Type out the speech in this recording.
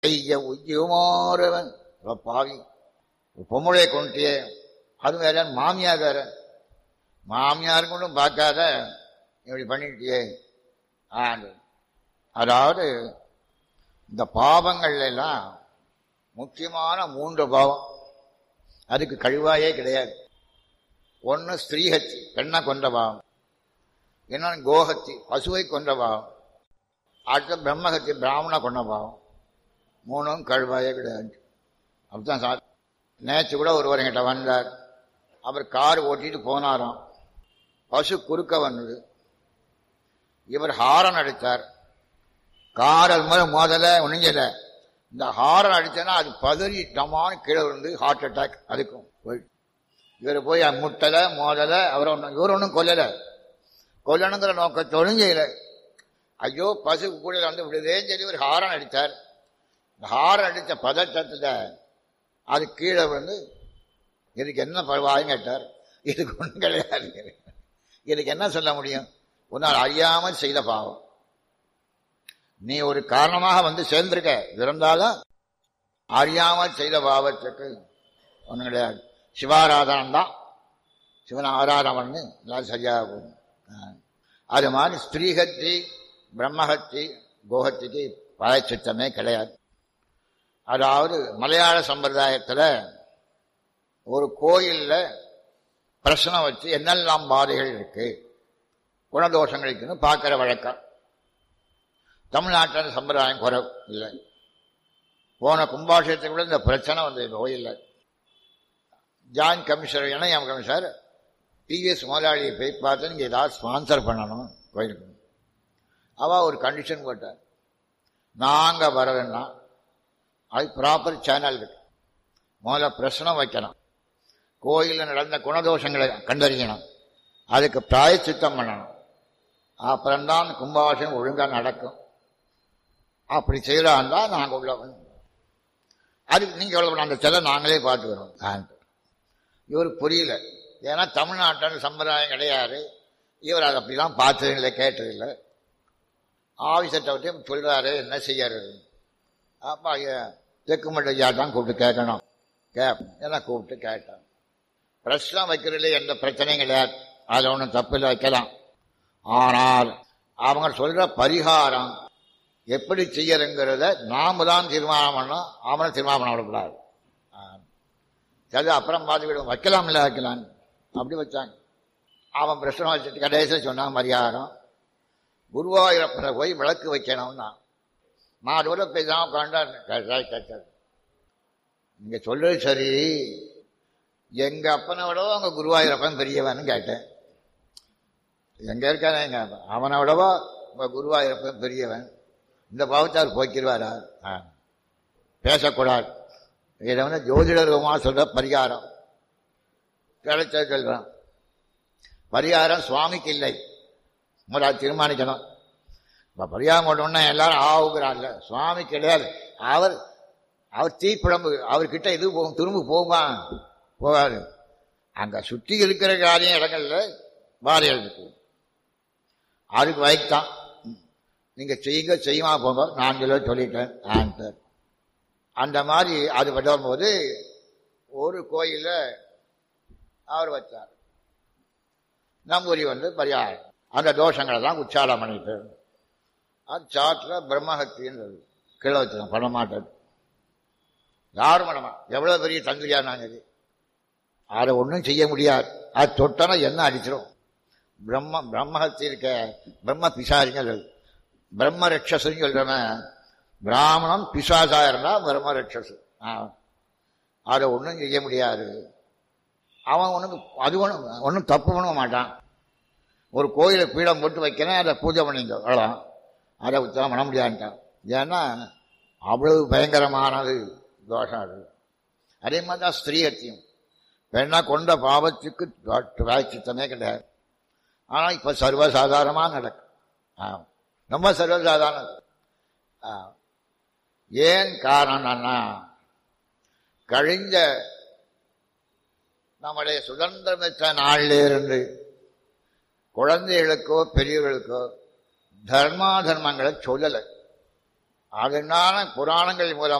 ஐய உய்யுமாறவன் இவ பாவி ஒரு பொம்பளையை கொண்டுட்டியே அது வேற மாமியார் வேற மாமியார் கொண்டும் பார்க்காத இப்படி பண்ணிட்டியே ஆண்டு அதாவது இந்த பாவங்கள்ல எல்லாம் முக்கியமான மூன்று பாவம் அதுக்கு கழிவாயே கிடையாது ஒன்று ஸ்திரீஹத்தி பெண்ணை கொண்ட பாவம் இன்னொன்று கோஹத்தி பசுவை கொண்ட பாவம் அடுத்த பிரம்மஹத்தி பிராமண கொண்ட பாவம் மூணும் கழுவாயே கிடையாது அப்படித்தான் சார் நேற்று கூட ஒருவர் என்கிட்ட வந்தார் அவர் கார் ஓட்டிட்டு போனாராம் பசு குறுக்க வந்தது இவர் ஹாரன் அடித்தார் கார் அது மாதிரி மோதல ஒண்ணுங்கல இந்த ஹாரன் அடிச்சனா அது பதறி டமான்னு கீழே விழுந்து ஹார்ட் அட்டாக் அதுக்கும் போயிட்டு இவர் போய் முட்டல மோதல அவர் ஒன்றும் இவர் ஒன்றும் கொல்லல கொல்லணுங்கிற நோக்கத்தோடும் செய்யல ஐயோ பசு கூட வந்து விடுதேன்னு சொல்லி ஒரு ஹாரன் அடித்தார் இந்த ஹாரன் அடித்த பதட்டத்தில் அது கீழே வந்து இதுக்கு என்ன பரவாயின்னு கேட்டார் இதுக்கு ஒன்றும் கிடையாது இதுக்கு என்ன சொல்ல முடியும் உன்னால் அறியாமல் செய்த பாவம் நீ ஒரு காரணமாக வந்து சேர்ந்திருக்க இருந்தாலும் அறியாமல் செய்த பாவத்துக்கு ஒன்றும் கிடையாது சிவாராதனம் தான் சிவன் ஆராதனம் பண்ணு எல்லாம் சரியாக போகும் அது மாதிரி ஸ்திரீஹத்தி பிரம்மஹத்தி கோஹத்திக்கு பழச்சித்தமே கிடையாது அதாவது மலையாள சம்பிரதாயத்தில் ஒரு கோயிலில் பிரச்சனை வச்சு என்னெல்லாம் பாதைகள் இருக்கு குணதோஷங்கள் இருக்குன்னு பார்க்குற வழக்கம் தமிழ்நாட்டில் சம்பிரதாயம் குறை இல்லை போன கும்பாஷயத்துக்கு கூட இந்த பிரச்சனை வந்து கோயிலில் ஜாயின்ட் கமிஷனர் இணையம் கமிஷனர் டிவிஎஸ் முதலாளியை போய் பார்த்து நீங்கள் ஏதாவது ஸ்பான்சர் பண்ணணும் கோயிலுக்கு அவள் ஒரு கண்டிஷன் போட்டார் நாங்கள் வரலன்னா அது ப்ராப்பர் சேனல் இருக்கு முதல்ல பிரச்சனை வைக்கணும் கோயிலில் நடந்த குணதோஷங்களை கண்டறியணும் அதுக்கு பிராயச்சித்தம் பண்ணணும் அப்புறம்தான் கும்பாபிஷேகம் ஒழுங்காக நடக்கும் அப்படி செய்யறாந்தா நாங்கள் உள்ள அதுக்கு நீங்கள் எவ்வளோ அந்த செலை நாங்களே பார்த்துக்கிறோம் இவர் புரியல ஏன்னா தமிழ்நாட்டில் சம்பிரதாயம் கிடையாது இவர் அதை அப்படிலாம் பார்த்ததில்லை கேட்டதில்லை ஆஃபீஸர்கிட்ட விட்டு சொல்கிறாரு என்ன செய்யறது அப்போ தெக்குமட்ட ஐயா தான் கூப்பிட்டு கேட்கணும் கேப் எல்லாம் கூப்பிட்டு கேட்டேன் பிரச்சனை வைக்கிறதுல எந்த பிரச்சனையும் கிடையாது அதில் ஒன்றும் தப்பில் வைக்கலாம் ஆனால் அவங்க சொல்கிற பரிகாரம் எப்படி செய்யறங்கிறத நாம தான் தீர்மானம் பண்ணோம் அவனை தீர்மானம் பண்ண விடக்கூடாது சரி அப்புறம் பார்த்துக்கிடும் வைக்கலாம் இல்லை வைக்கலாம் அப்படி வச்சாங்க அவன் பிரச்சனை வச்சுட்டு கடைசியில் சொன்னான் பரிகாரம் குருவாயூரப்பனை போய் விளக்கு வைக்கணும்னா நான் கூட பேசாம உட்காண்டாரு கேட்டார் நீங்க சொல்றது சரி எங்க அப்பனை விடவோ அவங்க குருவாயூரப்பன் பெரியவன்னு கேட்டேன் எங்க இருக்கானே எங்க அவனை விடவோ உங்க குருவாயூரப்பன் பெரியவன் இந்த பாவத்தார் போய்க்கிடுவாரா பேசக்கூடாது இதை வந்து ஜோதிடர்வமா சொல்ற பரிகாரம் கிடைச்ச சொல்றான் பரிகாரம் சுவாமிக்கு இல்லை முதல்ல தீர்மானிக்கணும் இப்போ பரிகாரம் கொண்டோன்னா எல்லாரும் ஆகுகிறான்ல சுவாமி கிடையாது அவர் அவர் தீப்பிழம்பு அவர்கிட்ட இது போகும் திரும்ப போகுமா போகாது அங்க சுற்றி இருக்கிற காரியம் இடங்கள்ல வாரியல் இருக்கு அதுக்கு வயத்தான் நீங்க செய்யுங்க செய்யுமா போங்க நான் சொல்ல சொல்லிட்டேன் ஆன்சர் அந்த மாதிரி அது வரும்போது ஒரு கோயில அவர் வச்சார் நம்பூரி வந்து பரிகாரம் அந்த தோஷங்களை தான் உச்சாரம் பண்ணிட்டு அது சாட்டில் பிரம்மஹத்தின்னு கீழே வச்சிருக்கோம் பண்ண மாட்டேன் யாரும் பண்ணமா எவ்வளோ பெரிய தந்திரியா நாங்கள் அதை ஒன்றும் செய்ய முடியாது அது தொட்டனா என்ன அடிச்சிடும் பிரம்ம பிரம்மஹத்தி இருக்க பிரம்ம பிசாரிங்க பிரம்ம ரட்சசுன்னு சொல்றவன் பிராமணன் பிசாசா இருந்தா பிரம்ம ரட்சசு அதை ஒன்றும் செய்ய முடியாது அவன் ஒன்றும் அது ஒன்றும் ஒன்றும் தப்பு பண்ண மாட்டான் ஒரு கோயிலை பீடம் போட்டு வைக்கிறேன் அதை பூஜை பண்ணிங்க அவ்வளோ அதை உத்தரம் பண்ண முடியாதுட்டான் ஏன்னா அவ்வளவு பயங்கரமானது தோஷம் அது அதே மாதிரி தான் ஸ்திரீகத்தியம் பெண்ணா கொண்ட பாவத்துக்கு பிராய்ச்சித்தமே கிடையாது ஆனால் இப்போ சர்வசாதாரணமாக நடக்கும் ரொம்ப சர்வசாதாரணம் ஏன் காரணம்னா கழிஞ்ச நம்முடைய சுதந்திரம் பெற்ற நாளிலிருந்து குழந்தைகளுக்கோ பெரியவர்களுக்கோ தர்மா தர்மங்களை சொல்லலை அதனால புராணங்கள் மூலம்